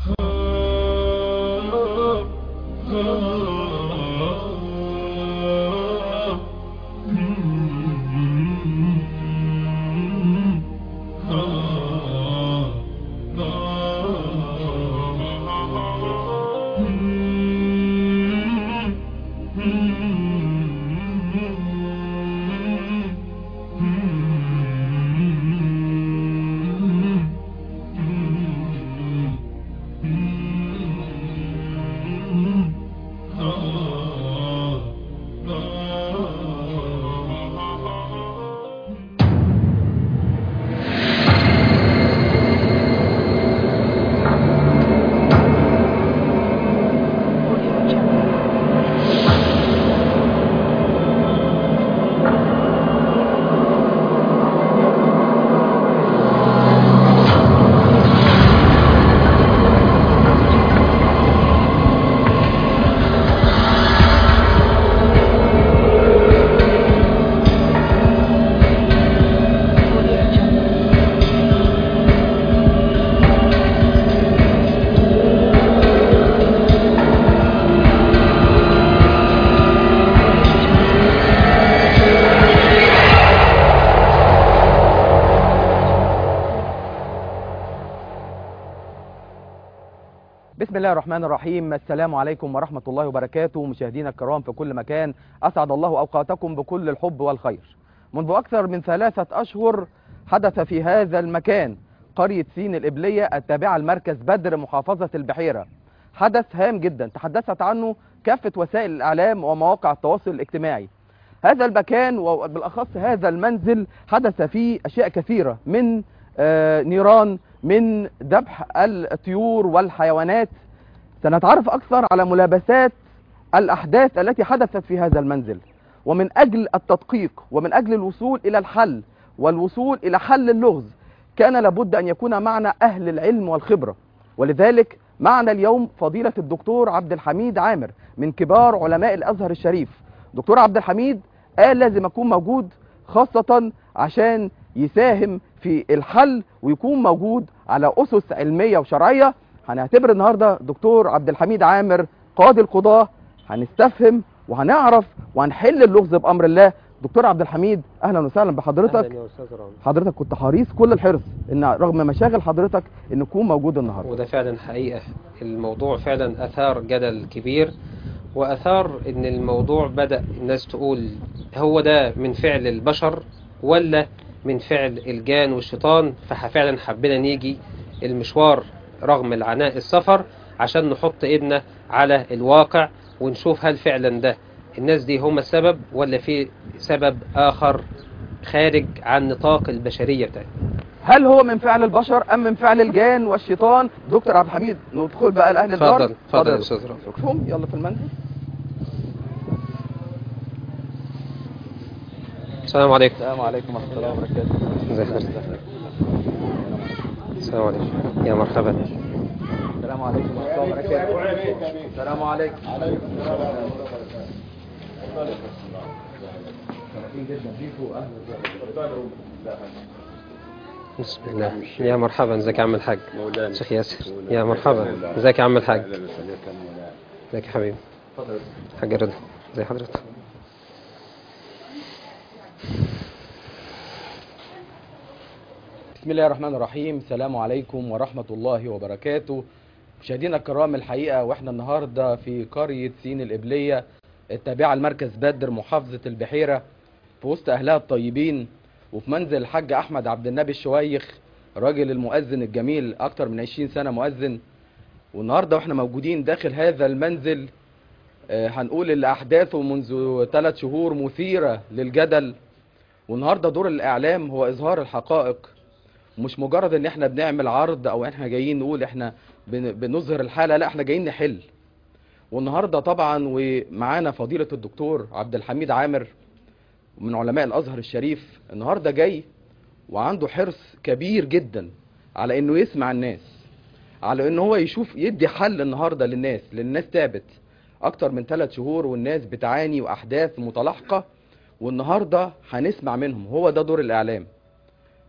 بسم الله الرحمن الرحيم السلام عليكم ورحمة الله وبركاته مشاهدينا الكرام في كل مكان أسعد الله أوقاتكم بكل الحب والخير منذ أكثر من ثلاثة أشهر حدث في هذا المكان قرية سين الإبلية التابعة لمركز بدر محافظة البحيرة حدث هام جدا تحدثت عنه كافة وسائل الإعلام ومواقع التواصل الاجتماعي هذا المكان وبالأخص هذا المنزل حدث فيه أشياء كثيرة من آه، نيران من ذبح الطيور والحيوانات سنتعرف أكثر على ملابسات الأحداث التي حدثت في هذا المنزل ومن أجل التدقيق ومن أجل الوصول إلى الحل والوصول إلى حل اللغز كان لابد أن يكون معنا أهل العلم والخبرة ولذلك معنا اليوم فضيلة الدكتور عبد الحميد عامر من كبار علماء الأزهر الشريف دكتور عبد الحميد قال لازم أكون موجود خاصة عشان يساهم في الحل ويكون موجود على أسس علمية وشرعية هنعتبر النهاردة دكتور عبد الحميد عامر قاضي القضاة هنستفهم وهنعرف وهنحل اللغز بأمر الله دكتور عبد الحميد أهلا وسهلا بحضرتك أهلاً يا أستاذ رامي حضرتك كنت حريص كل الحرص ان رغم مشاغل حضرتك ان نكون موجود النهارده وده فعلا حقيقة الموضوع فعلا أثار جدل كبير وأثار إن الموضوع بدأ الناس تقول هو ده من فعل البشر ولا من فعل الجان والشيطان ففعلا حبينا نيجي المشوار رغم العناء السفر عشان نحط ايدنا على الواقع ونشوف هل فعلا ده الناس دي هم السبب ولا في سبب آخر خارج عن نطاق البشرية بتاعتنا هل هو من فعل البشر ام من فعل الجان والشيطان دكتور عبد الحميد ندخل بقى لاهل الدار اتفضل اتفضل يا يا أستاذ رامي دكتور. شوفهم يلا في المنزل السلام عليكم السلام عليكم ورحمه الله وبركاته ازي حضرتك السلام عليكم يا مرحبا السلام عليكم ورحمه الله وبركاته السلام عليكم بسم الله يا مرحبا ازيك يا عم الحاج شيخ ياسر يا مرحبا ازيك يا عم الحاج ازيك يا حبيبي حاج رضا ازي حضرتك بسم الله الرحمن الرحيم السلام عليكم ورحمة الله وبركاته مشاهدينا الكرام الحقيقة واحنا النهاردة في قرية سين الإبلية التابعة لمركز بدر محافظة البحيرة في وسط أهلها الطيبين وفي منزل الحاج أحمد عبد النبي الشويخ راجل المؤذن الجميل أكتر من 20 سنة مؤذن والنهاردة واحنا موجودين داخل هذا المنزل آه، هنقول اللي أحداثه منذ ثلاث شهور مثيرة للجدل والنهاردة دور الإعلام هو إظهار الحقائق مش مجرد ان احنا بنعمل عرض او احنا جايين نقول احنا بن- بنظهر الحالة لا احنا جايين نحل والنهاردة طبعا ومعانا فضيلة الدكتور عبد الحميد عامر من علماء الازهر الشريف النهاردة جاي وعنده حرص كبير جدا على انه يسمع الناس على ان هو يشوف يدي حل النهاردة للناس لان الناس تعبت اكتر من ثلاث شهور والناس بتعاني واحداث متلاحقة والنهاردة هنسمع منهم هو ده دور الاعلام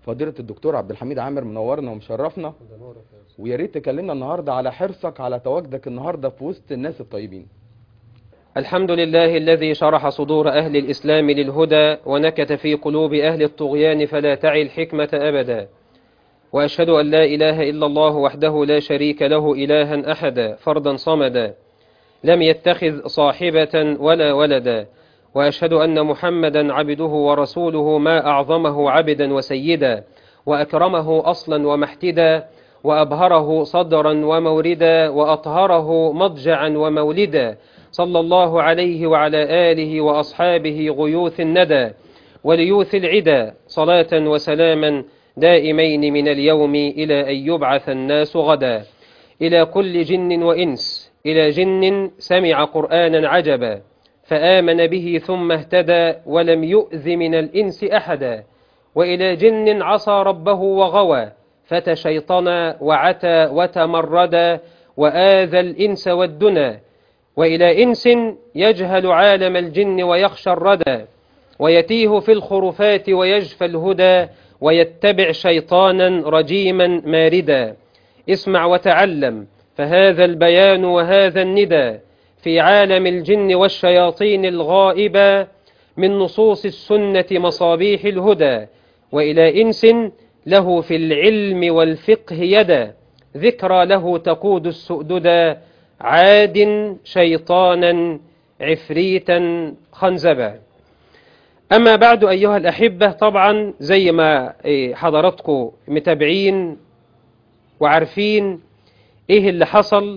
فضيله الدكتور عبد الحميد عامر منورنا ومشرفنا ويا ريت تكلمنا النهارده على حرصك على تواجدك النهارده في وسط الناس الطيبين الحمد لله الذي شرح صدور أهل الإسلام للهدى ونكت في قلوب أهل الطغيان فلا تعي الحكمة أبدا وأشهد أن لا إله إلا الله وحده لا شريك له إلها أحدا فردا صمدا لم يتخذ صاحبة ولا ولدا وأشهد أن محمدا عبده ورسوله ما أعظمه عبدا وسيدا وأكرمه أصلا ومحتدا وأبهره صدرا وموردا وأطهره مضجعا ومولدا صلى الله عليه وعلى آله وأصحابه غيوث الندى وليوث العدا صلاة وسلاما دائمين من اليوم إلى أن يبعث الناس غدا إلى كل جن وإنس إلى جن سمع قرآنا عجبا فآمن به ثم اهتدى ولم يؤذ من الإنس أحدا وإلى جن عصى ربه وغوى فتشيطنا وعتى وتمردا وآذى الإنس والدنا وإلى إنس يجهل عالم الجن ويخشى الردى ويتيه في الخرفات ويجفى الهدى ويتبع شيطانا رجيما ماردا اسمع وتعلم فهذا البيان وهذا الندى في عالم الجن والشياطين الغائبة من نصوص السنة مصابيح الهدى وإلى إنس له في العلم والفقه يدا ذكرى له تقود السؤددا عاد شيطانا عفريتا خنزبا أما بعد أيها الأحبة طبعا زي ما حضراتكم متابعين وعارفين إيه اللي حصل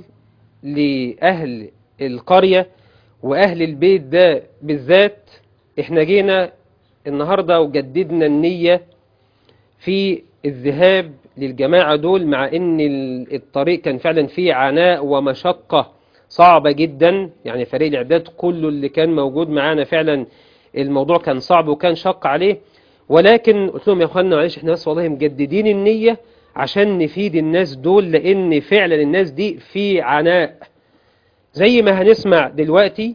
لأهل القرية وأهل البيت ده بالذات إحنا جينا النهاردة وجددنا النية في الذهاب للجماعة دول مع ان الطريق كان فعلا فيه عناء ومشقة صعبة جدا يعني فريق الاعداد كله اللي كان موجود معانا فعلا الموضوع كان صعب وكان شق عليه ولكن قلت لهم يا اخوانا معلش احنا بس والله مجددين النية عشان نفيد الناس دول لان فعلا الناس دي في عناء زي ما هنسمع دلوقتي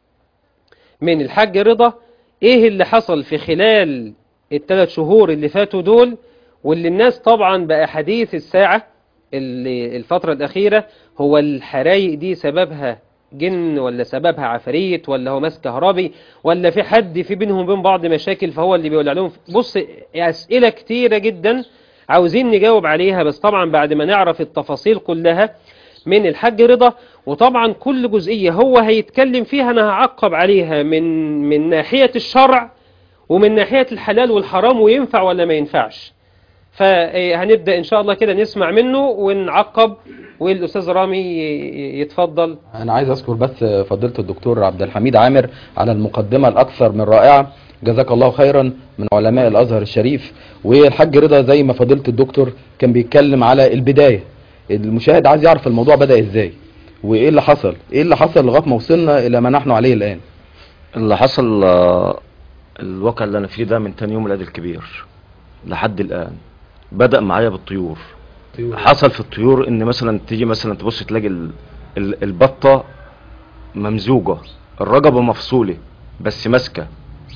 من الحاج رضا ايه اللي حصل في خلال الثلاث شهور اللي فاتوا دول واللي الناس طبعا بقى حديث الساعة اللي الفترة الأخيرة هو الحرايق دي سببها جن ولا سببها عفريت ولا هو ماس كهربي ولا في حد في بينهم وبين بعض مشاكل فهو اللي بيولع لهم بص أسئلة كتيرة جدا عاوزين نجاوب عليها بس طبعا بعد ما نعرف التفاصيل كلها من الحاج رضا وطبعا كل جزئية هو هيتكلم فيها أنا هعقب عليها من من ناحية الشرع ومن ناحية الحلال والحرام وينفع ولا ما ينفعش فهنبدأ إن شاء الله كده نسمع منه ونعقب والأستاذ رامي يتفضل انا عايز اذكر بس فضيله الدكتور عبد الحميد عامر على المقدمه الاكثر من رائعه جزاك الله خيرا من علماء الازهر الشريف والحاج رضا زي ما فضيله الدكتور كان بيتكلم على البدايه المشاهد عايز يعرف الموضوع بدا ازاي وايه اللي حصل ايه اللي حصل لغايه ما وصلنا الى ما نحن عليه الان اللي حصل آه، الواقع اللي انا فيه ده من تاني يوم العيد الكبير لحد الان بدأ معايا بالطيور حصل في الطيور ان مثلا تيجي مثلا تبص تلاقي ال- ال- البطة ممزوجة الرقبة مفصولة بس ماسكة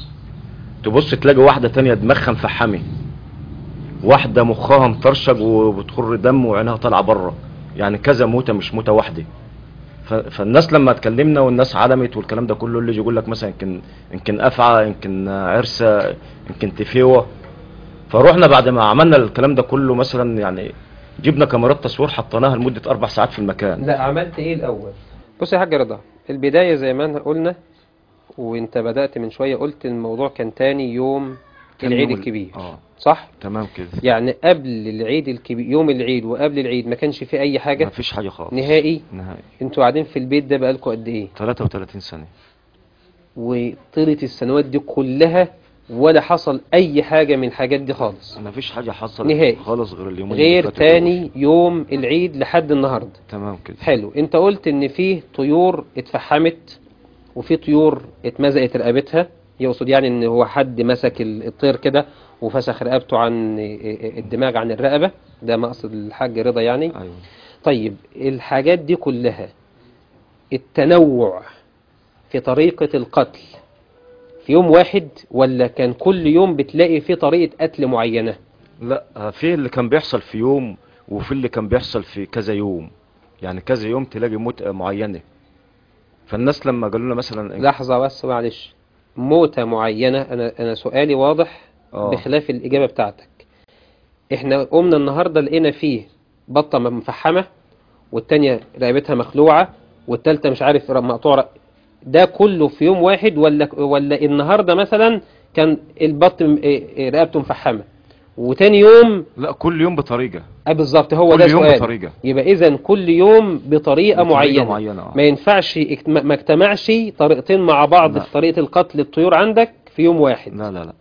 تبص تلاقي واحدة تانية دماغها مفحمة واحدة مخها مطرشق وبتخر دم وعينها طالعة بره يعني كذا موتة مش موتة واحدة ف- فالناس لما اتكلمنا والناس علمت والكلام ده كله اللي يجي يقول لك مثلا يمكن يمكن افعى يمكن عرسه يمكن تفيوه فروحنا بعد ما عملنا الكلام ده كله مثلا يعني جبنا كاميرات تصوير حطيناها لمده اربع ساعات في المكان لا عملت ايه الاول بص يا حاج رضا البداية زي ما قلنا وانت بدأت من شوية قلت الموضوع كان تاني يوم كان العيد يوم ال- الكبير اه صح تمام كده يعني قبل العيد الكبير يوم العيد وقبل العيد ما كانش في اي حاجة ما فيش حاجه خالص نهائي نهائي انتوا قاعدين في البيت ده بقالكوا قد ايه 33 سنه وطيلة السنوات دي كلها ولا حصل اي حاجة من الحاجات دي خالص ما فيش حاجه حصلت نهائي. خالص غير اليومين اللي غير فاتوا تاني يوم العيد لحد النهاردة دول. تمام كده حلو انت قلت ان فيه طيور اتفحمت وفي طيور اتمزقت رقبتها يقصد يعني ان هو حد مسك ال- الطير كده وفسخ رقبته عن الدماغ عن الرقبة ده مقصد الحاج رضا يعني ايوه طيب الحاجات دي كلها التنوع في طريقة القتل في يوم واحد ولا كان كل يوم بتلاقي في طريقة قتل معينة لا في اللي كان بيحصل في يوم وفي اللي كان بيحصل في كذا يوم يعني كذا يوم تلاقي موتة معينة فالناس لما قالوا لنا مثلا لحظة بس معلش موتة معينة أنا أنا سؤالي واضح آه. بخلاف الإجابة بتاعتك إحنا قمنا النهاردة لقينا فيه بطة مفحمة والتانية رقبتها مخلوعة والتالتة مش عارف مقطوع رق- ده كله في يوم واحد ولا ولا النهاردة مثلا كان البط م- إيه- إيه رقبته مفحمة وتاني يوم لا كل يوم بطريقة آه بالظبط هو كل ده يوم سؤال بطريقة. يبقى إذا كل يوم بطريقة, بطريقة معينة, معينة، آه. ما ينفعش اجت- ما ما اجتمعش طريقتين مع بعض لا. في طريقة القتل الطيور عندك في يوم واحد لا لا لا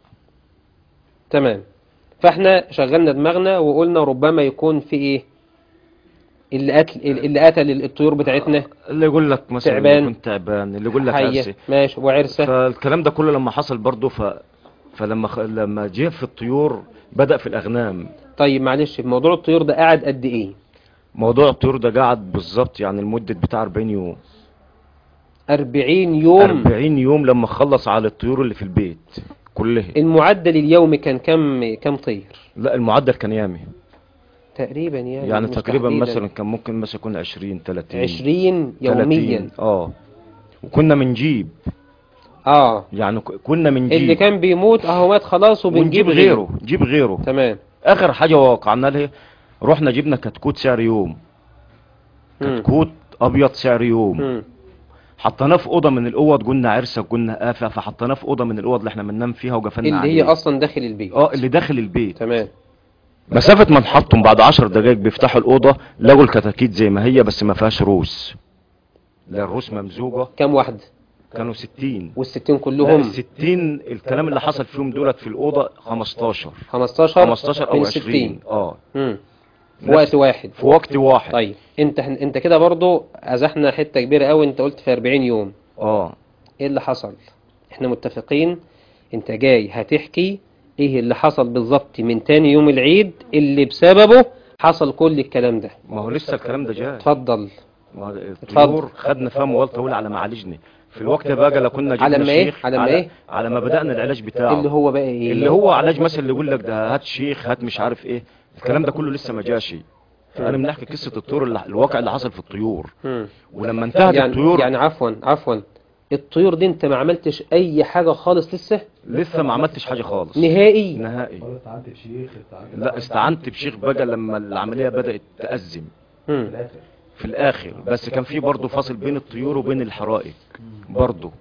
تمام فاحنا شغلنا دماغنا وقلنا ربما يكون في ايه اللي قتل اللي قتل الطيور بتاعتنا اللي يقول لك مثلا تعبان. اللي كنت تعبان اللي يقول لك حية عرسي ماشي وعرسة فالكلام ده كله لما حصل برضه ف فلما خ... لما جه في الطيور بدأ في الأغنام طيب معلش موضوع الطيور ده قعد قد ايه موضوع الطيور ده قعد بالظبط يعني المدة بتاع 40 يوم 40 يوم 40 يوم لما خلص على الطيور اللي في البيت كلها المعدل اليومي كان كم كم طير لا المعدل كان يامي تقريبا يعني يعني مش تقريبا تحديداً. مثلا كان ممكن مثلا يكون 20 30 20 يوميا 30 اه وكنا بنجيب اه يعني ك- كنا بنجيب اللي كان بيموت اهو مات خلاص وبنجيب ونجيب غيره نجيب غيره تمام اخر حاجه وقعنا لها رحنا جبنا كتكوت سعر يوم مم. كتكوت ابيض سعر يوم مم. حطيناه في اوضه من الاوض قلنا عرسه قلنا آفة فحطيناه في اوضه من الاوض اللي احنا بننام فيها وقفلنا اللي عليه هي اصلا داخل البيت اه اللي داخل البيت تمام مسافه ما نحطهم بعد 10 دقايق بيفتحوا الاوضه لقوا الكتاكيت زي ما هي بس ما فيهاش روس لا الروس ممزوجه كم واحد كانوا 60 والستين لا كلهم ال 60 الكلام اللي حصل فيهم دولت في الاوضه 15 15 15 من او 60 20 اه مم. في نفس- وقت واحد في وقت واحد طيب انت انت كده برضو ازحنا حته كبيره قوي انت قلت في 40 يوم اه ايه اللي حصل احنا متفقين انت جاي هتحكي ايه اللي حصل بالظبط من تاني يوم العيد اللي بسببه حصل كل الكلام ده ما هو لسه الكلام ده جاي اتفضل ما هو الطيور خدنا فيها موال طويل على ما عالجنا في الوقت ده بقى لا كنا جبنا على ما إيه؟ شيخ على ما إيه؟ على ما بدأنا العلاج بتاعه اللي هو بقى ايه اللي هو علاج مثلا اللي يقول لك ده هات شيخ هات مش عارف ايه الكلام ده كله لسه ما جاش فانا بنحكي قصه الطيور اللي الواقع اللي حصل في الطيور مم. ولما انتهت يعني الطيور يعني عفوا عفوا الطيور دي انت ما عملتش اي حاجه خالص لسه لسه ما عملتش حاجه خالص نهائي نهائي ولا استعنت بشيخ استعنت لا استعنت بشيخ بقى لما العمليه بدات تأزم مم. في الاخر في الاخر بس كان في برضه فاصل بين الطيور وبين الحرائق برضه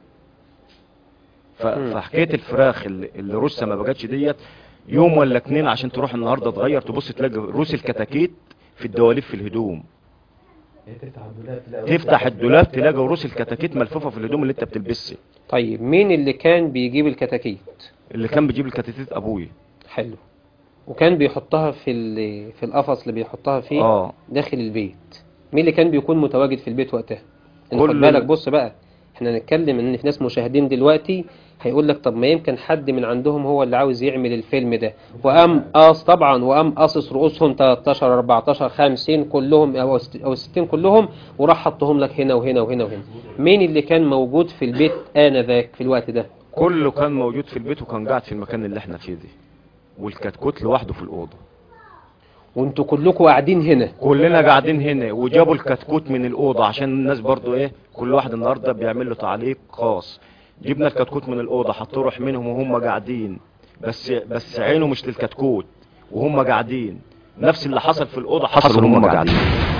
ف- مم. فحكايه الفراخ اللي, اللي روسها ما بقتش ديت يوم ولا اتنين عشان تروح النهارده تغير تبص تلاقي روس الكتاكيت في الدواليب في الهدوم هي تفتح الدولاب تلاقي تفتح الدولاب تلاقي روس الكتاكيت ملفوفه في الهدوم اللي انت بتلبسها طيب مين اللي كان بيجيب الكتاكيت اللي كان بيجيب الكتاكيت ابويا حلو وكان بيحطها في ال- في القفص اللي بيحطها فيه اه داخل البيت مين اللي كان بيكون متواجد في البيت وقتها انت كل خد بالك ال- بص بقى احنا نتكلم ان في ناس مشاهدين دلوقتي هيقول لك طب ما يمكن حد من عندهم هو اللي عاوز يعمل الفيلم ده وقام قاص طبعا وقام قاصص رؤوسهم 13 14 50 كلهم او ست- او 60 كلهم وراح حطهم لك هنا وهنا وهنا وهنا مين اللي كان موجود في البيت انذاك في الوقت ده كله كان موجود في البيت وكان قاعد في المكان اللي احنا فيه دي والكتكوت لوحده في الاوضه وانتوا كلكم قاعدين هنا كلنا قاعدين هنا وجابوا الكتكوت من الأوضة عشان الناس برضو ايه كل واحد النهاردة بيعمل له تعليق خاص جبنا الكتكوت من الأوضة حطوا روح منهم وهم قاعدين بس بس عينه مش للكتكوت وهم قاعدين نفس اللي حصل في الأوضة حصل وهم قاعدين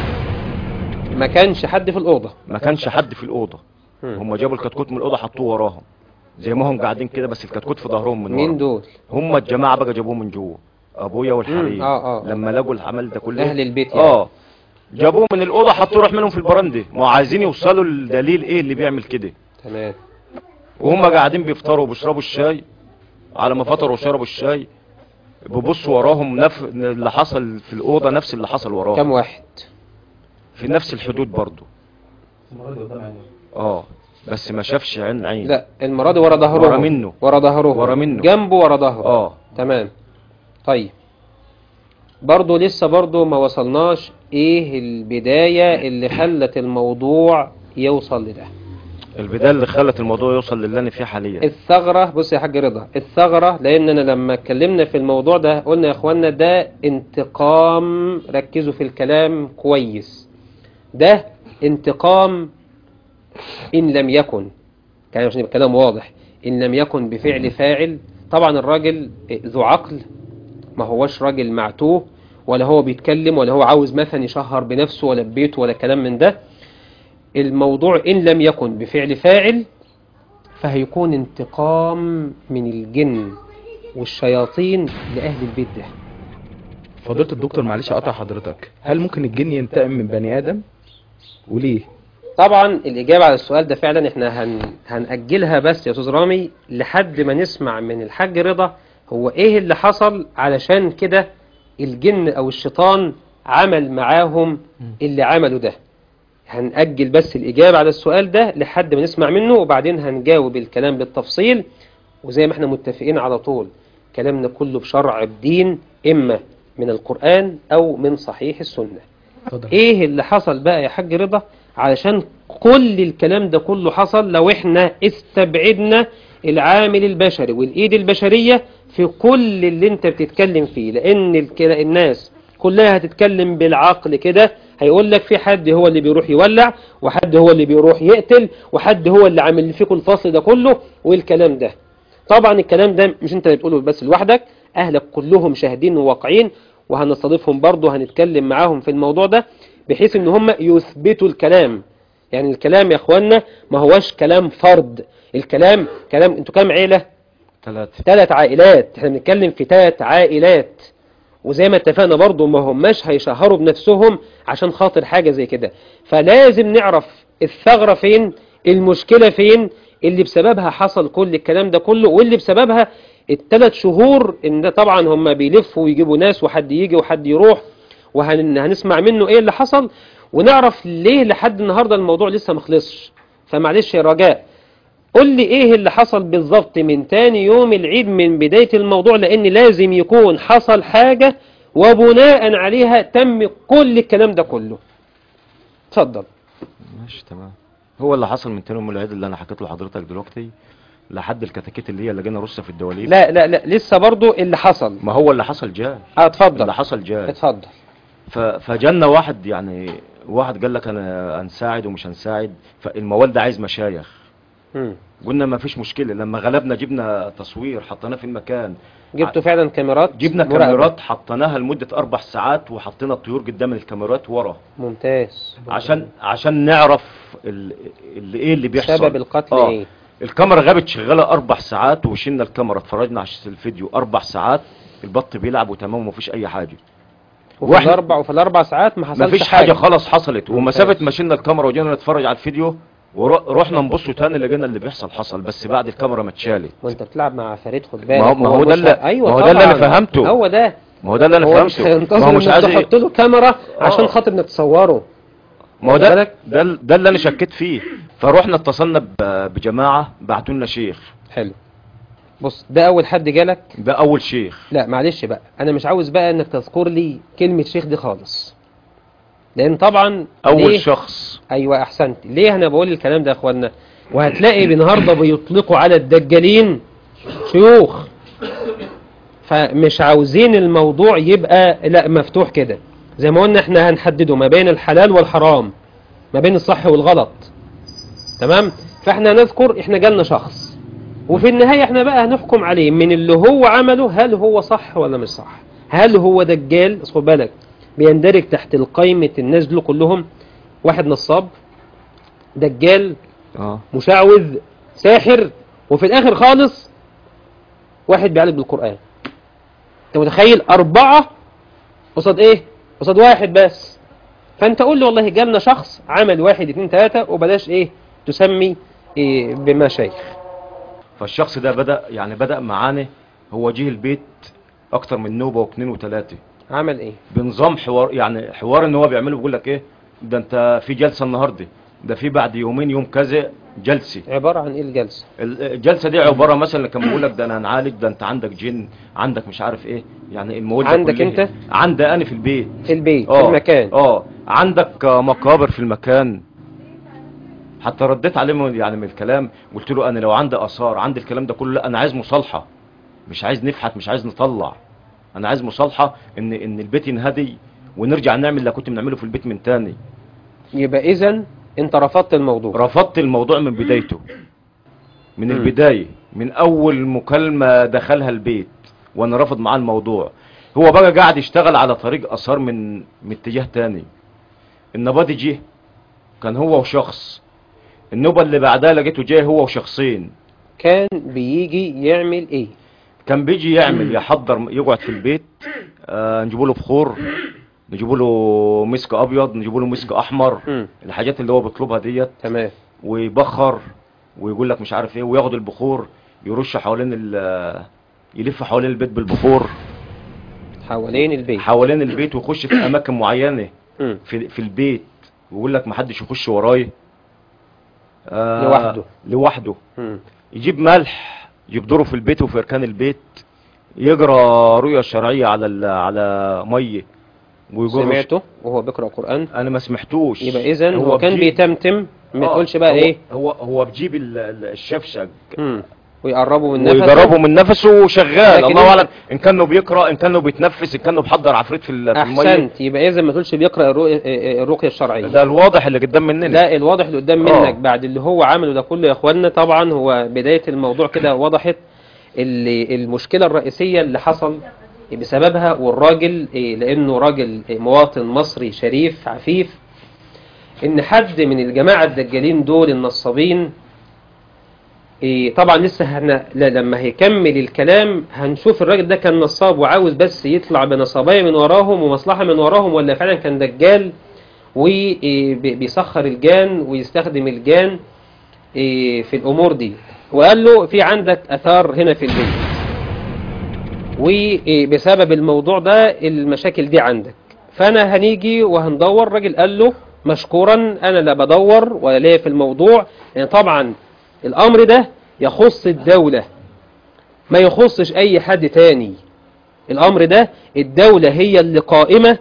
ما كانش حد في الأوضة ما كانش حد في الأوضة هم. هم جابوا الكتكوت من الأوضة حطوه وراهم زي ما هم قاعدين كده بس الكتكوت في ظهرهم من مين ورا دول هم الجماعة بقى جابوه من جوه أبويا والحريم مم، آه، آه. لما لقوا العمل ده كله أهل البيت يعني اه جابوه من الأوضة حطوه روح منهم في البراندة ما هو عايزين يوصلوا لدليل ايه اللي بيعمل كده تمام وهم قاعدين بيفطروا وبيشربوا الشاي على ما فطروا وشربوا الشاي ببصوا وراهم نف... اللي حصل في الأوضة نفس اللي حصل وراهم كم واحد في نفس الحدود برضو المرة دي قدام عينيه اه بس ما شافش عين عين لا المرة دي ورا ظهره ورا منه. ورا ظهره ورا منه. جنبه ورا ظهره اه تمام طيب برضو لسه برضو ما وصلناش ايه البداية اللي خلت الموضوع يوصل لده البدايه اللي خلت الموضوع يوصل للي انا فيه حاليا الثغرة بص يا حاج رضا الثغرة لأننا لما اتكلمنا في الموضوع ده قلنا يا اخوانا ده انتقام ركزوا في الكلام كويس ده انتقام إن لم يكن كان عشان يبقى كلام واضح إن لم يكن بفعل فاعل طبعا الراجل ذو عقل ما هوش راجل معتوه ولا هو بيتكلم ولا هو عاوز مثلا يشهر بنفسه ولا ببيته ولا كلام من ده الموضوع إن لم يكن بفعل فاعل فهيكون انتقام من الجن والشياطين لأهل البيت ده فضيلة الدكتور معلش اقطع حضرتك هل ممكن الجن ينتقم من بني ادم وليه طبعا الإجابة على السؤال ده فعلا احنا هن... هنأجلها بس يا أستاذ رامي لحد ما نسمع من الحاج رضا هو ايه اللي حصل علشان كده الجن أو الشيطان عمل معاهم اللي عملوا ده هنأجل بس الإجابة على السؤال ده لحد ما نسمع منه وبعدين هنجاوب الكلام بالتفصيل وزي ما احنا متفقين على طول كلامنا كله بشرع الدين إما من القرآن أو من صحيح السنة اتفضل ايه اللي حصل بقى يا حاج رضا علشان كل الكلام ده كله حصل لو احنا استبعدنا العامل البشري والايد البشرية في كل اللي انت بتتكلم فيه لان الك- الناس كلها هتتكلم بالعقل كده هيقول لك في حد هو اللي بيروح يولع وحد هو اللي بيروح يقتل وحد هو اللي عامل فيكم الفصل ده كله والكلام ده طبعا الكلام ده مش انت اللي بتقوله بس لوحدك اهلك كلهم شاهدين وواقعين وهنستضيفهم برضه هنتكلم معاهم في الموضوع ده بحيث ان هم يثبتوا الكلام يعني الكلام يا اخوانا ما هوش كلام فرد الكلام كلام انتوا كام عيلة ثلاثة ثلاث عائلات احنا بنتكلم في ثلاث عائلات وزي ما اتفقنا برضو ما هماش هيشهروا بنفسهم عشان خاطر حاجة زي كده فلازم نعرف الثغرة فين المشكلة فين اللي بسببها حصل كل الكلام ده كله واللي بسببها الثلاث شهور ان ده طبعا هم بيلفوا ويجيبوا ناس وحد يجي وحد يروح وهنسمع منه ايه اللي حصل ونعرف ليه لحد النهاردة الموضوع لسه مخلصش فمعلش يا رجاء قل لي ايه اللي حصل بالظبط من تاني يوم العيد من بداية الموضوع لان لازم يكون حصل حاجة وبناء عليها تم كل الكلام ده كله اتفضل ماشي تمام هو اللي حصل من تاني يوم العيد اللي انا حكيت لحضرتك دلوقتي لحد الكتاكيت اللي هي اللي جينا رصة في الدواليب لا لا لا لسه برضو اللي حصل ما هو اللي حصل جاء اه اتفضل اللي حصل جاء اتفضل ف- فجالنا واحد يعني واحد قال لك انا هنساعد ومش هنساعد فالموال ده عايز مشايخ مم. قلنا ما فيش مشكله لما غلبنا جبنا تصوير حطيناه في المكان جبتوا فعلا كاميرات جبنا مراقبة. كاميرات حطيناها لمده اربع ساعات وحطينا الطيور قدام الكاميرات ورا ممتاز عشان عشان نعرف ال- اللي ايه اللي بيحصل سبب القتل آه. ايه الكاميرا غابت شغاله اربع ساعات وشلنا الكاميرا اتفرجنا على الفيديو اربع ساعات البط بيلعب وتمام ومفيش اي حاجه وفي واحنا- الاربع وفي الاربع ساعات ما حصلش مفيش حاجه خلاص حصلت ومسافه ما شلنا الكاميرا وجينا نتفرج على الفيديو ورحنا نبص تاني لقينا اللي بيحصل حصل بس بعد الكاميرا ما اتشالت وانت بتلعب مع عفاريت خد بالك ما هو- ما هو ده مش- اللي- ايوه ما هو ده اللي أنا طبعاً. فهمته. هو ده ما هو ده اللي انا هو مش فهمته ما هينتظر هو مش انك عايز تحط له كاميرا عشان آه. خاطر انك تصوره ما هو واخد ده بالك؟ ده, ده اللي انا شكيت فيه فروحنا اتصلنا ب- بجماعه بعتوا لنا شيخ حلو بص ده اول حد جالك ده اول شيخ لا معلش بقى انا مش عاوز بقى انك تذكر لي كلمة شيخ دي خالص لان طبعا اول ليه؟ شخص ايوه احسنت ليه انا بقول الكلام ده يا اخوانا وهتلاقي النهارده بيطلقوا على الدجالين شيوخ فمش عاوزين الموضوع يبقى لا مفتوح كده زي ما قلنا احنا هنحدده ما بين الحلال والحرام ما بين الصح والغلط تمام فاحنا نذكر احنا جالنا شخص وفي النهاية احنا بقى هنحكم عليه من اللي هو عمله هل هو صح ولا مش صح هل هو دجال بس خد بالك بيندرج تحت القائمة الناس دول كلهم واحد نصاب دجال اه مشعوذ ساحر وفي الاخر خالص واحد بيعالج بالقرآن انت متخيل اربعة قصاد ايه قصاد واحد بس فانت قول لي والله جالنا شخص عمل واحد اتنين تلاتة وبلاش ايه تسمي إيه بمشايخ فالشخص ده بدا يعني بدا معانا هو جه البيت اكتر من نوبه واثنين وثلاثه عمل ايه بنظام حوار يعني حوار ان هو بيعمله بيقول لك ايه ده انت في جلسه النهارده ده في بعد يومين يوم كذا جلسه عبارة عن ايه الجلسة الجلسه دي عباره مثلا كان بيقول لك ده انا هنعالج ده انت عندك جن عندك مش عارف ايه يعني المواد عندك كلها. انت؟ عندي انا في البيت في البيت في اه المكان اه عندك آه، مقابر في المكان حتى رديت عليه من يعني من الكلام قلت له انا لو عندي اثار عندي الكلام ده كله لا انا عايز مصالحه مش عايز نفحت مش عايز نطلع انا عايز مصالحه ان ان البيت ينهدي ونرجع نعمل اللي كنت بنعمله في البيت من تاني يبقى اذا انت رفضت الموضوع رفضت الموضوع من بدايته من مم. البداية من اول مكالمة دخلها البيت وانا رافض معاه الموضوع هو بقى قاعد يشتغل على طريق اثار من من اتجاه تاني النبض جه كان هو وشخص النوبة اللي بعدها لقيته جاي هو وشخصين كان بيجي يعمل ايه كان بيجي يعمل يحضر يقعد في البيت آه نجيبوا له بخور نجيبوا له مسك ابيض نجيبوا له مسك احمر مم. الحاجات اللي هو بيطلبها ديت تمام ويبخر ويقول لك مش عارف ايه وياخد البخور يرش حوالين ال يلف حوالين البيت بالبخور حوالين البيت حوالين البيت ويخش في اماكن معينه مم. في في البيت ويقول لك محدش يخش وراي آه لوحده. لوحده مم. يجيب ملح يبدره في البيت وفي اركان البيت يجرى رؤية شرعية على ال- على مية ويجر سمعته وهو بيقرأ قرآن انا ما سمحتوش يبقى اذا هو كان بجيب- بيتمتم ما آه، تقولش بقى هو ايه هو هو بجيب ال- ال- الشفشق مم. ويقربوا من نفسه ويجربوا من نفسه وشغال لكن الله انت- اعلم ان كانه بيقرا ان كانه بيتنفس ان كانه بيحضر عفريت في ال- في الميه احسنت يبقى اذا ما تقولش بيقرأ الرؤية- الرقية الشرعية ده الواضح اللي قدام مننا ده الواضح اللي قدام آه. منك بعد اللي هو عمله ده كله يا اخوانا طبعا هو بداية الموضوع كده وضحت اللي المشكلة الرئيسية اللي حصل بسببها والراجل إيه، لانه راجل إيه، مواطن مصري شريف عفيف ان حد من الجماعة الدجالين دول النصابين إيه، طبعا لسه هن... لا لما هيكمل الكلام هنشوف الراجل ده كان نصاب وعاوز بس يطلع بنصابية من وراهم ومصلحة من وراهم ولا فعلا كان دجال وبيسخر الجان ويستخدم الجان إيه، في الأمور دي وقال له في عندك أثار هنا في البيت وبسبب الموضوع ده المشاكل دي عندك فأنا هنيجي وهندور الراجل قال له مشكورا أنا لا بدور ولا ليا في الموضوع يعني طبعا الأمر ده يخص الدولة ما يخصش أي حد تاني الأمر ده الدولة هي اللي قائمة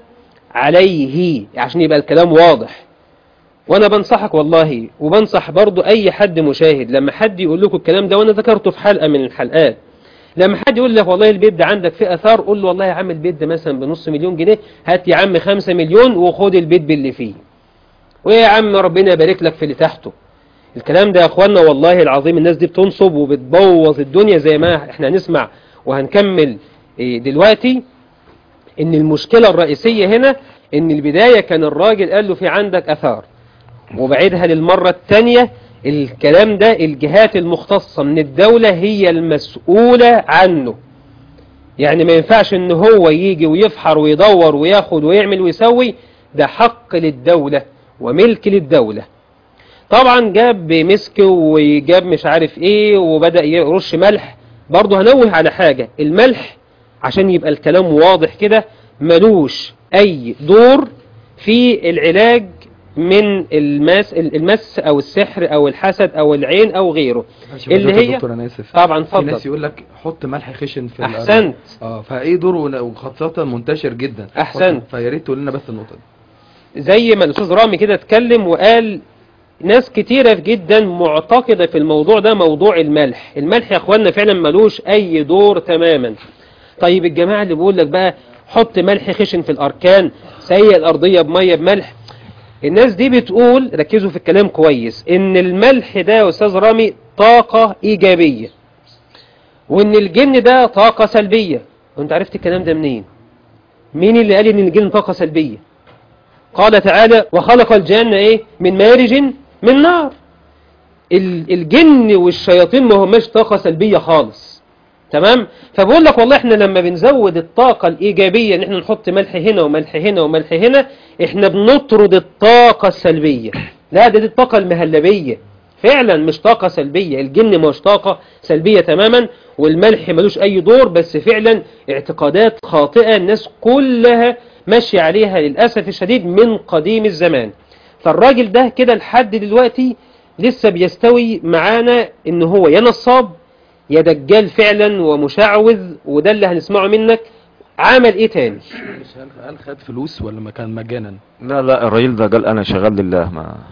عليه عشان يبقى الكلام واضح وانا بنصحك والله وبنصح برضو اي حد مشاهد لما حد يقول لكم الكلام ده وانا ذكرته في حلقة من الحلقات لما حد يقول لك والله البيت ده عندك فيه اثار قول له والله يا عم البيت ده مثلا بنص مليون جنيه هات يا عم خمسة مليون وخد البيت باللي فيه ويا عم ربنا يبارك لك في اللي تحته الكلام ده يا اخوانا والله العظيم الناس دي بتنصب وبتبوظ الدنيا زي ما احنا هنسمع وهنكمل إيه، دلوقتي ان المشكلة الرئيسية هنا ان البداية كان الراجل قال له في عندك اثار وبعيدها للمرة الثانية الكلام ده الجهات المختصة من الدولة هي المسؤولة عنه يعني ما ينفعش ان هو يجي ويفحر ويدور وياخد ويعمل ويسوي ده حق للدولة وملك للدولة طبعا جاب مسك وجاب مش عارف ايه وبدأ يرش ملح برضه هنوه على حاجة الملح عشان يبقى الكلام واضح كده ملوش اي دور في العلاج من المس المس او السحر او الحسد او العين او غيره اللي هي دكتور انا اسف طبعا في ناس اتفضل يقول لك حط ملح خشن في الأرض. احسنت اه فايه دوره وخاصة منتشر جدا أحسنت. حط- فيا ريت تقول لنا بس النقطة دي زي ما الاستاذ رامي كده اتكلم وقال ناس كتيرة جدا معتقدة في الموضوع ده موضوع الملح الملح يا اخوانا فعلا ملوش اي دور تماما طيب الجماعة اللي بيقول لك بقى حط ملح خشن في الاركان سيء الارضية بمية بملح الناس دي بتقول ركزوا في الكلام كويس ان الملح ده يا استاذ رامي طاقة ايجابية وان الجن ده طاقة سلبية وانت عرفت الكلام ده منين مين اللي قال ان الجن طاقة سلبية قال تعالى وخلق الجنة ايه من مارج من نار ال- الجن والشياطين ما هماش طاقة سلبية خالص تمام فبقول لك والله احنا لما بنزود الطاقة الإيجابية ان احنا نحط ملح هنا وملح هنا وملح هنا احنا بنطرد الطاقة السلبية لا ده دي الطاقة المهلبية فعلا مش طاقة سلبية الجن مش طاقة سلبية تماما والملح ملوش أي دور بس فعلا اعتقادات خاطئة الناس كلها ماشية عليها للأسف الشديد من قديم الزمان فالراجل ده كده لحد دلوقتي لسه بيستوي معانا ان هو يا نصاب يا دجال فعلا ومشعوذ وده اللي هنسمعه منك عمل ايه تاني مش هل هل خد فلوس ولا ما كان مجانا لا لا الراجل ده قال انا شغال لله ما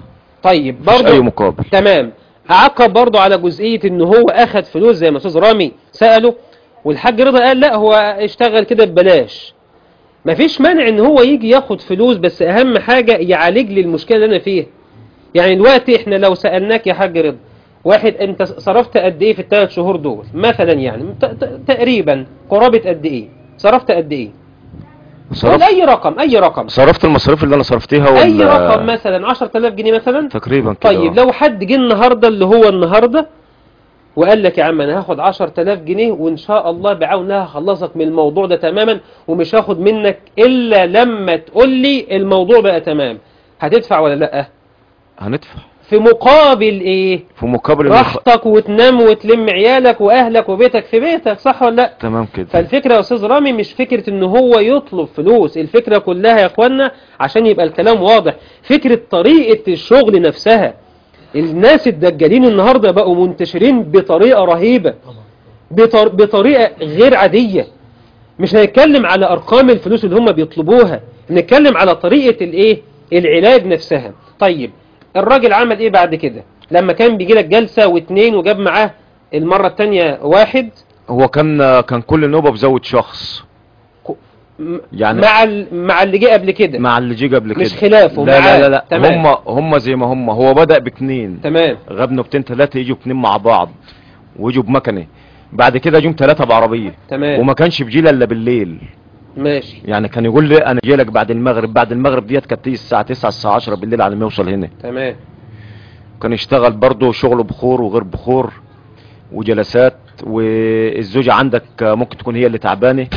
طيب مفيش برضه اي مقابل تمام اعقب برضه على جزئيه ان هو اخذ فلوس زي ما استاذ رامي ساله والحاج رضا قال لا هو اشتغل كده ببلاش مفيش مانع ان هو يجي ياخد فلوس بس اهم حاجه يعالج لي المشكله اللي انا فيها يعني دلوقتي احنا لو سالناك يا حاج رضا واحد انت صرفت قد ايه في الثلاث شهور دول مثلا يعني ت- ت- تقريبا قرابه قد ايه صرفت قد ايه قول صرفت اي رقم اي رقم صرفت المصاريف اللي انا صرفتها اي ولا رقم مثلا 10000 جنيه مثلا تقريبا كده طيب آه. لو حد جه النهارده اللي هو النهارده وقال لك يا عم انا هاخد 10000 جنيه وان شاء الله بعون الله هخلصك من الموضوع ده تماما ومش هاخد منك الا لما تقول لي الموضوع بقى تمام هتدفع ولا لا هندفع في مقابل ايه في مقابل إن الخ- راحتك وتنام وتلم عيالك واهلك وبيتك في بيتك صح ولا لا تمام كده فالفكرة يا أستاذ رامي مش فكرة إن هو يطلب فلوس الفكرة كلها يا أخوانا عشان يبقى الكلام واضح فكرة طريقة الشغل نفسها الناس الدجالين النهاردة بقوا منتشرين بطريقة رهيبة بطر... بطريقة غير عادية مش هنتكلم على أرقام الفلوس اللي هم بيطلبوها نتكلم على طريقة الإيه العلاج نفسها طيب الراجل عمل إيه بعد كده لما كان بيجي لك جلسة واتنين وجاب معاه المرة التانية واحد هو كان كان كل نوبه بزود شخص م- يعني- مع ال... مع اللي جه قبل كده مع اللي جه قبل كده مش خلافه، لا معاه. لا لا, لا. تمام. هم هم زي ما هم هو بدأ باتنين تمام غاب نوبتين ثلاثه يجوا اتنين مع بعض ويجوا بمكنه بعد كده جم ثلاثه بعربيه تمام وما كانش بيجي لي الا بالليل ماشي يعني كان يقول لي انا جاي لك بعد المغرب بعد المغرب ديت كانت تيجي الساعه 9 الساعه 10 بالليل على ما يوصل هنا تمام كان يشتغل برضه شغله بخور وغير بخور وجلسات والزوجة عندك ممكن تكون هي اللي تعبانة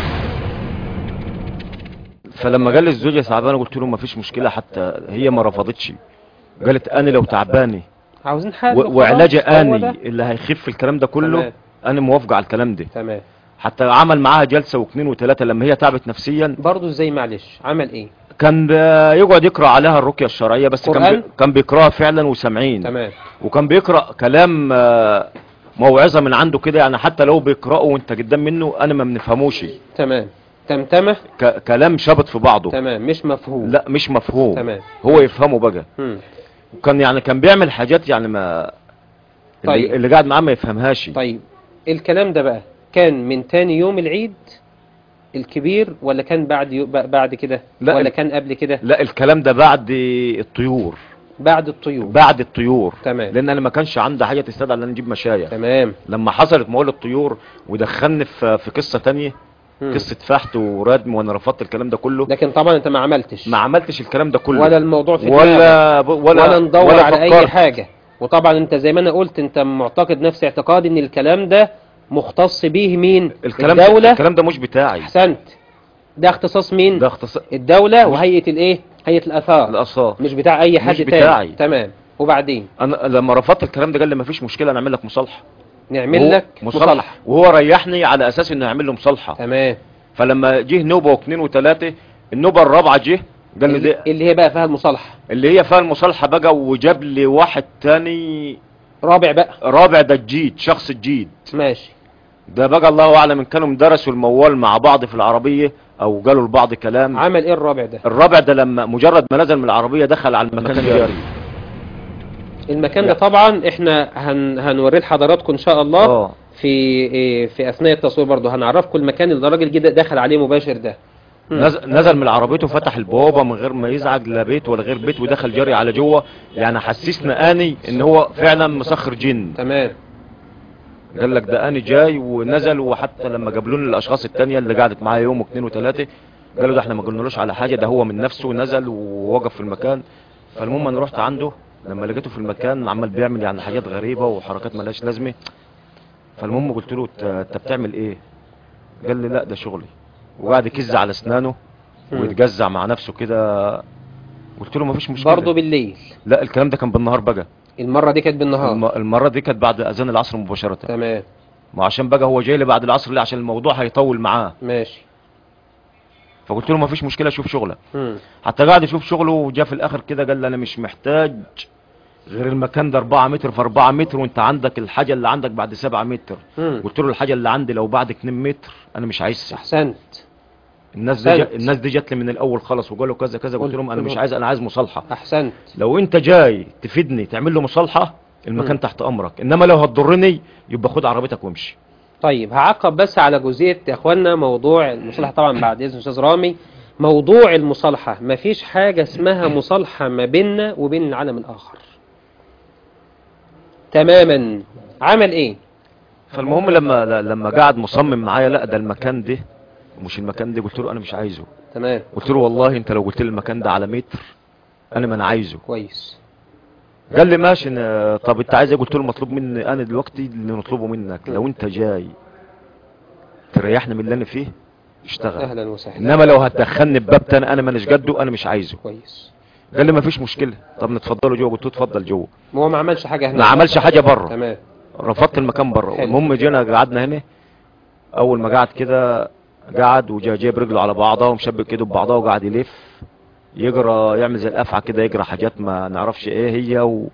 فلما قال لي الزوجة تعبانة قلت له ما فيش مشكلة حتى هي ما رفضتش قالت انا لو تعبانة عاوزين حل و- وعلاجي وخلاص، هو اني ده. اللي هيخف الكلام ده كله تمام. انا موافقة على الكلام ده تمام حتى عمل معاها جلسة واثنين وثلاثة لما هي تعبت نفسيا برضه ازاي معلش عمل ايه كان ب- يقعد يقرأ عليها الرقية الشرعية بس كان قرآن؟ بي- كان بيقرأها فعلا وسامعين تمام وكان بيقرأ كلام آه، موعظة من عنده كده يعني حتى لو بيقرأه وانت قدام منه انا ما بنفهموش تمام تمتمه ك- كلام شابط في بعضه تمام مش مفهوم لا مش مفهوم تمام هو يفهمه بقى مم. وكان يعني كان بيعمل حاجات يعني ما اللي, طيب. اللي قاعد معاه ما يفهمهاش طيب الكلام ده بقى كان من تاني يوم العيد الكبير ولا كان بعد يو... ب- بعد كده لا، ولا ال- كان قبل كده لا الكلام ده بعد الطيور بعد الطيور بعد الطيور تمام. لان انا ما كانش عندي حاجه تستدعي ان انا نجيب مشايخ تمام لما حصلت مول الطيور ودخلني في في قصه تانية مم. قصه فحت وردم وانا رفضت الكلام ده كله لكن طبعا انت ما عملتش ما عملتش الكلام ده كله ولا الموضوع في دماغك. ولا ب- ولا ولا ندور ولا على اي فكرت. حاجة وطبعا انت زي ما انا قلت انت معتقد نفس اعتقادي ان الكلام ده مختص به مين الكلام الدولة الكلام ده مش بتاعي احسنت ده اختصاص مين ده اختصار الدولة وهيئة الايه هيئة الاثار الاثار مش بتاع اي حد مش تاني بتاعي. تمام وبعدين انا لما رفضت الكلام ده قال لي ما فيش مشكله نعمل لك مصالحه نعمل وهو- لك مصالحة وهو ريحني على اساس انه يعمل له مصالحه تمام فلما جه نوبه واثنين وثلاثه النوبه الرابعه جه قال لي اللي, ده اللي هي بقى فيها المصالحة اللي هي فيها المصالحه بقى وجاب لي واحد تاني رابع بقى رابع ده الجيد شخص الجيد ماشي ده بقى الله اعلم ان كانوا درسوا الموال مع بعض في العربيه او قالوا لبعض كلام عمل ايه الرابع ده الرابع ده لما مجرد ما نزل من العربيه دخل على المكان جاري المكان ده طبعا احنا هن هنوريه لحضراتكم ان شاء الله اه في إيه، في اثناء التصوير برضه هنعرفكم المكان اللي الراجل جه دخل عليه مباشر ده مم. نزل, نزل من عربيته وفتح البوابه من غير ما يزعج لا بيت ولا غير بيت ودخل جري على جوه يعني حسسنا اني ان هو فعلا مسخر جن تمام قال لك ده اني جاي ونزل وحتى لما جابوا لنا الاشخاص التانية اللي قعدت معايا يوم واثنين وثلاثه قالوا ده احنا ما قلنالوش على حاجه ده هو من نفسه نزل ووقف في المكان فالمهم انا رحت عنده لما لقيته في المكان عمال بيعمل يعني حاجات غريبه وحركات ملهاش لازمه فالمهم قلت له "أنت- انت بتعمل ايه قال لي لا ده شغلي وقعد يكز على اسنانه مم. ويتجزع مع نفسه كده قلت له مفيش مشكله برضه بالليل لا الكلام ده كان بالنهار بقى المرة دي كانت بالنهار الم- المره دي كانت بعد اذان العصر مباشره تمام ما عشان بقى هو جاي لي بعد العصر ليه عشان الموضوع هيطول معاه ماشي فقلت له مفيش مشكله شوف شغلك مم. حتى قاعد يشوف شغله وجا في الاخر كده قال لي انا مش محتاج غير المكان ده 4 متر في 4 متر وانت عندك الحاجه اللي عندك بعد 7 متر مم. قلت له الحاجه اللي عندي لو بعد 2 متر انا مش عايزها احسنت الناس دي أحسنت. جا- الناس دي جات لي من الاول خالص وقالوا كذا كذا قلت قلت لهم انا مش لهم. عايز انا عايز مصالحه احسنت لو انت جاي تفيدني تعمل له مصالحه المكان مم. تحت امرك انما لو هتضرني يبقى خد عربيتك وامشي طيب هعقب بس على جزئيه يا اخوانا موضوع المصالحه طبعا بعد اذن استاذ رامي موضوع المصالحه مفيش حاجه اسمها مصالحه ما بيننا وبين العالم الاخر تماما عمل ايه فالمهم لما ل- لما قعد مصمم معايا لا ده المكان ده مش المكان ده قلت له انا مش عايزه تمام قلت له والله انت لو قلت لي المكان ده على متر انا ما انا عايزه كويس قال لي ماشي أنا- طب انت عايز ايه قلت له مطلوب مني انا دلوقتي اللي نطلبه منك لو انت جاي تريحني من اللي انا فيه اشتغل اهلا وسهلا انما لو هتدخلني بباب تاني انا مانيش قده انا مش عايزه كويس قال لي ما فيش مشكله طب نتفضلوا جوه قلت له اتفضل جوه هو ما عملش حاجه هنا ما عملش حاجه بره تمام رفضت المكان بره حلو. المهم جينا قعدنا هنا اول ما قعد كده قعد وجا جايب رجله على بعضها ومشبك ايده ببعضها وقعد يلف يجرى يعمل زي الافعى كده يجرى حاجات ما نعرفش ايه هي و...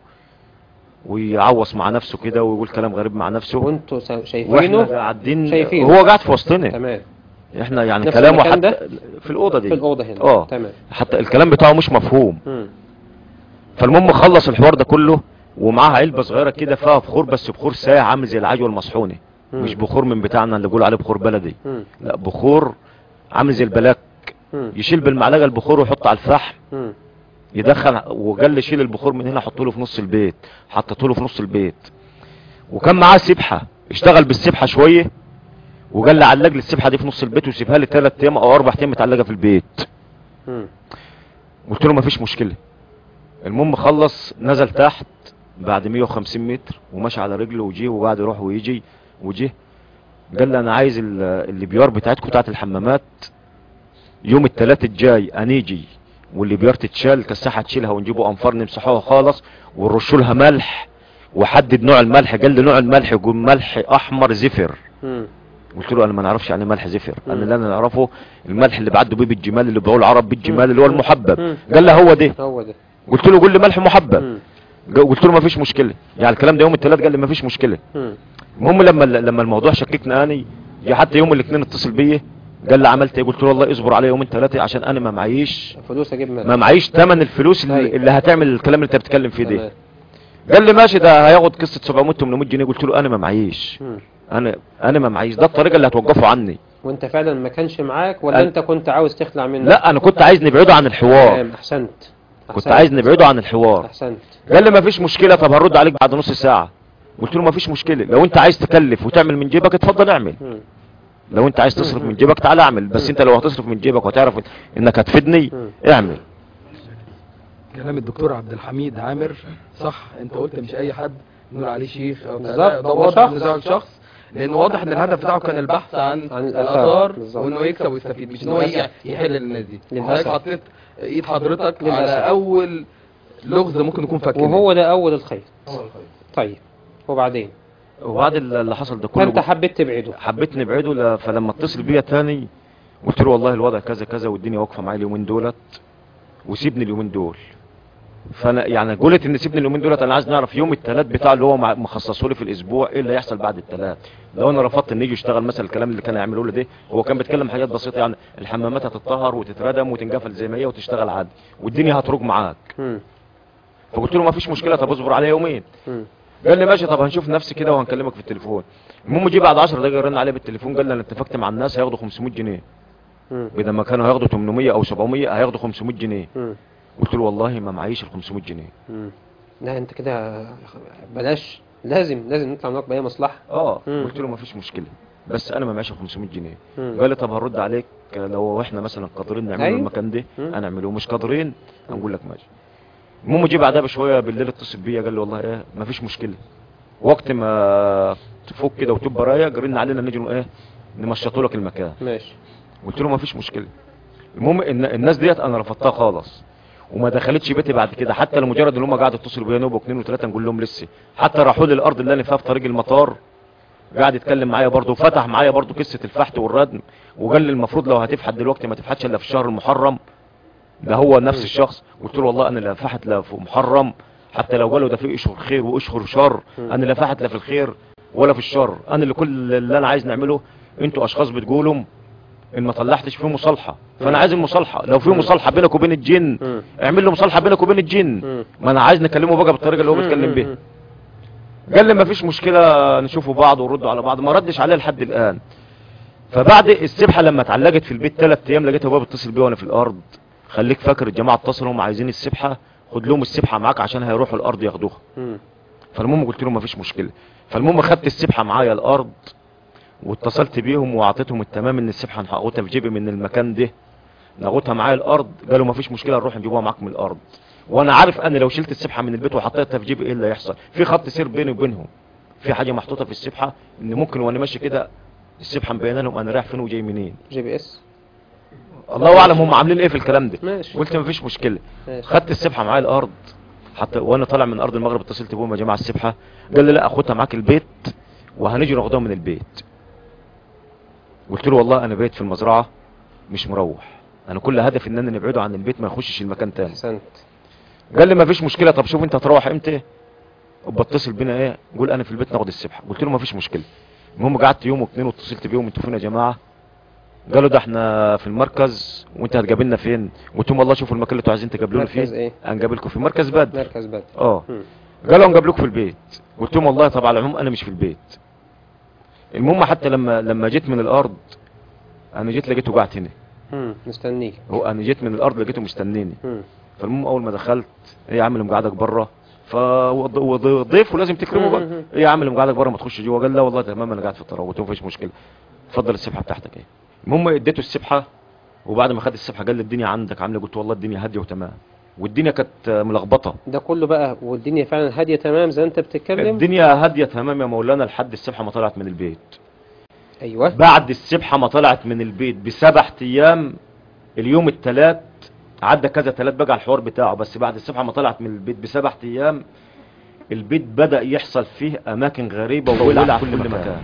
ويعوص مع نفسه كده ويقول كلام غريب مع نفسه وانتوا سا- واحنا شايفينه قاعدين شايفينه. هو قاعد في وسطنا تمام احنا يعني نفس كلامه المكان حتى في الاوضه دي في الاوضه هنا اه تمام حتى الكلام بتاعه مش مفهوم مم. فالمهم خلص الحوار ده كله ومعاها علبه صغيره كده فيها بخور بس بخور ساعة عامل زي العجوه المصحونه مم. مش بخور من بتاعنا اللي بيقولوا عليه بخور بلدي مم. لا بخور عامل زي البلاك مم. يشيل بالمعلقه البخور ويحطه على الفحم مم. يدخل وقال لي شيل البخور من هنا حطه له في نص البيت حطيته له في نص البيت وكان معاه سبحه اشتغل بالسبحه شويه وقال لي علق لي السبحه دي في نص البيت وسيبها لي ثلاث ايام او اربع ايام متعلقه في البيت مم. قلت له مفيش مشكله المهم خلص نزل تحت بعد 150 متر ومشى على رجله وجيه وقعد يروح ويجي وجه قال لي انا عايز ال- الليبيار بتاعتكم بتاعت الحمامات يوم الثلاث الجاي انيجي والليبيار تتشال الكساحه تشيلها ونجيبوا انفار نمسحوها خالص ونرشوا لها ملح وحدد نوع الملح قال لي نوع الملح يقول ملح احمر زفر مم. قلت له انا ما نعرفش يعني إيه ملح زفر انا مم. اللي انا نعرفه الملح اللي بعدوا بيه بالجمال اللي بيقولوا العرب بالجمال اللي هو مم. المحبب مم. قال لي هو ده هو ده قلت له قول لي ملح محبب مم. قلت له ما فيش مشكله يعني الكلام ده يوم الثلاث قال لي ما فيش مشكله مم. المهم لما لما الموضوع شككنا اني جه حتى يوم الاثنين اتصل بيا قال لي عملت ايه قلت له والله اصبر عليا يومين ثلاثه عشان انا ما معيش فلوس اجيب ما منها معيش ثمن الفلوس اللي, طيب. اللي هتعمل الكلام اللي انت بتتكلم فيه ده تمام. قال لي ماشي ده هياخد قصه 700 800 جنيه قلت له انا ما معيش مم. انا انا ما معيش ده الطريقه اللي هتوقفوا عني وانت فعلا ما كانش معاك ولا أنا- انت كنت عاوز تخلع منه لا انا كنت عايز نبعده عن الحوار تمام احسنت كنت أحسنت. عايز نبعده عن الحوار احسنت قال لي ما فيش مشكله طب هرد عليك بعد نص ساعه قلت له ما فيش مشكله لو انت عايز تكلف وتعمل من جيبك اتفضل اعمل مم. لو انت عايز تصرف من جيبك تعالى اعمل بس انت لو هتصرف من جيبك وتعرف انك هتفيدني مم. اعمل كلام الدكتور عبد الحميد عامر صح انت قلت مش اي حد نقول عليه شيخ او بالظبط، كذا ده هو واضح شخص. ان ده شخص لان واضح ان الهدف بتاعه كان البحث عن, عن الآثار. الاثار بالظبط. وانه يكسب ويستفيد مش ان هو للأسف. يح- يحل للناس دي للأسف. حضرتك حطيت ايد حضرتك للأسف. على اول لغز ممكن يكون فاكر وهو ده اول الخير طيب وبعدين وبعد اللي حصل ده كله فانت حبيت تبعده حبيت نبعده ل- فلما اتصل بيا تاني قلت له والله الوضع كذا كذا والدنيا واقفه معايا اليومين دولت وسيبني اليومين دول فانا يعني قلت ان سيبني اليومين دولت انا عايز نعرف يوم الثلاث بتاع اللي هو مع- مخصصه لي في الاسبوع ايه اللي هيحصل بعد الثلاث لو انا رفضت ان يجي يشتغل مثلا الكلام اللي كان يعمله لي ده هو كان بيتكلم حاجات بسيطه يعني الحمامات هتتطهر وتتردم وتنقفل زي ما هي وتشتغل عادي والدنيا هتروج معاك مم. فقلت له ما فيش مشكله طب اصبر عليا يومين مم. قال لي ماشي طب هنشوف نفسي كده وهنكلمك في التليفون المهم جه بعد 10 دقايق رن عليه بالتليفون قال لي انا اتفقت مع الناس هياخدوا 500 جنيه مم. بدل ما كانوا هياخدوا 800 او 700 هياخدوا 500 جنيه مم. قلت له والله ما معيش ال 500 جنيه مم. لا انت كده بلاش لازم لازم نطلع منك باي مصلحه اه مم. قلت له ما فيش مشكله بس انا ما معيش ال 500 جنيه مم. قال لي طب هرد عليك لو احنا مثلا قادرين نعمله أيوة. المكان ده مم. هنعمله مش قادرين هنقول لك ماشي المهم جه بعدها بشويه بالليل اتصل بيا قال لي والله ايه ما فيش مشكله وقت ما تفك كده وتبقى رايق رن علينا نيجي ايه نمشطوا لك المكان ماشي قلت له ما فيش مشكله المهم ان الناس ديت انا رفضتها خالص وما دخلتش بيتي بعد كده حتى لمجرد ان هم قعدوا يتصلوا بيا نوبه واثنين وثلاثه نقول لهم لسه حتى راحوا لي الارض اللي انا فيها في طريق المطار قاعد يتكلم معايا برضه وفتح معايا برضه قصه الفحت والردم وقال لي المفروض لو هتفحت دلوقتي ما تفحتش الا في الشهر المحرم ده هو نفس الشخص قلت له والله انا لا فحت لا في محرم حتى لو قالوا ده في اشهر خير واشهر شر انا لا فحت لا في الخير ولا في الشر انا اللي كل اللي انا عايز نعمله انتوا اشخاص بتقولوا ان ما طلعتش فيه مصالحه فانا عايز المصالحه لو في مصالحه بينك وبين الجن مم. اعمل له مصالحه بينك وبين الجن مم. ما انا عايز نكلمه بقى بالطريقه اللي هو بيتكلم بيها قال لي ما فيش مشكله نشوفوا بعض ونردوا على بعض ما ردش عليا لحد الان فبعد السبحه لما اتعلقت في البيت ثلاث ايام لقيتها بابا بتصل بيا وانا في الارض خليك فاكر الجماعه اتصلوا هم عايزين السبحه خد لهم السبحه معاك عشان هيروحوا الارض ياخدوها مم. فالمهم قلت لهم مفيش مشكله فالمهم خدت السبحه معايا الارض واتصلت بيهم واعطيتهم التمام ان السبحه هنحققها في جيبي من المكان ده ناخدها معايا الارض قالوا مفيش مشكله نروح نجيبوها معاك من الارض وانا عارف ان لو شلت السبحه من البيت وحطيتها في جيبي ايه اللي هيحصل في خط سير بيني وبينهم في حاجه محطوطه في السبحه ان ممكن وانا ماشي كده السبحه مبينه لهم انا رايح فين وجاي منين جي بي اس الله اعلم هم عاملين ايه في الكلام ده ماشي قلت مفيش مشكله ماشي. خدت السبحه معايا الارض حتى وانا طالع من ارض المغرب اتصلت بهم يا جماعه السبحه قال لي لا اخدها معاك البيت وهنيجي ناخدها من البيت قلت له والله انا بيت في المزرعه مش مروح انا كل هدفي ان انا نبعده عن البيت ما يخشش المكان تاني احسنت قال لي ما فيش مشكله طب شوف انت هتروح امتى وبتصل بينا ايه قول انا في البيت ناخد السبحه قلت له ما فيش مشكله المهم قعدت يوم واثنين واتصلت بيهم انتوا فين يا جماعه قالوا ده احنا في المركز وانت هتقابلنا فين قلت لهم والله شوفوا المكان اللي انتوا عايزين تقابلونا مركز فيه ايه هنقابلكم في مركز بدر مركز بدر اه مم. قالوا هنقابلكم في البيت قلت لهم والله طب على العموم انا مش في البيت المهم حتى لما لما جيت من الارض انا جيت لقيته قاعد هنا مم. مستنيك هو انا جيت من الارض لقيته مستنيني مم. فالمهم اول ما دخلت ايه يا عم اللي مقعدك بره فضيف ولازم تكرمه بقى مم. ايه يا عم اللي مقعدك بره ما تخش جوه قال لا والله تمام انا قاعد في الطراوه قلت له مفيش مشكله اتفضل السبحه بتاعتك ايه المهم اديته السبحه وبعد ما خد السبحه قال لي الدنيا عندك عامله قلت والله الدنيا هاديه وتمام والدنيا كانت ملخبطه ده كله بقى والدنيا فعلا هاديه تمام زي انت بتتكلم الدنيا هاديه تمام يا مولانا لحد السبحه ما طلعت من البيت ايوه بعد السبحه ما طلعت من البيت بسبع ايام اليوم الثلاث عدى كذا ثلاث بقى على الحوار بتاعه بس بعد السبحه ما طلعت من البيت بسبع ايام البيت بدا يحصل فيه اماكن غريبه وولع في كل مكان, مكان.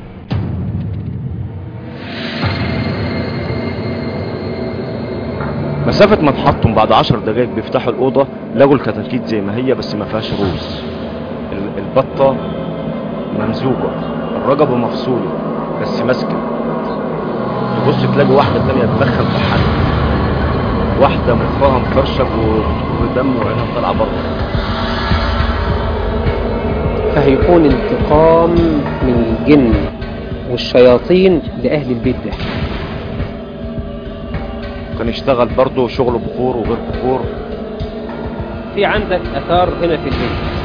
مسافة ما اتحطوا بعد عشر دقايق بيفتحوا الأوضة لقوا الكتاكيت زي ما هي بس ما فيهاش روس ال- البطة ممزوجة الرقبة مفصولة بس ماسكة تبص تلاقي واحدة تانية تدخل في حد واحدة مخها مفرشك و- ودم وعينها طالعة بره فهيكون انتقام من الجن والشياطين لأهل البيت ده كان يشتغل برضه شغل بخور وغير بخور في عندك أثار هنا في البيت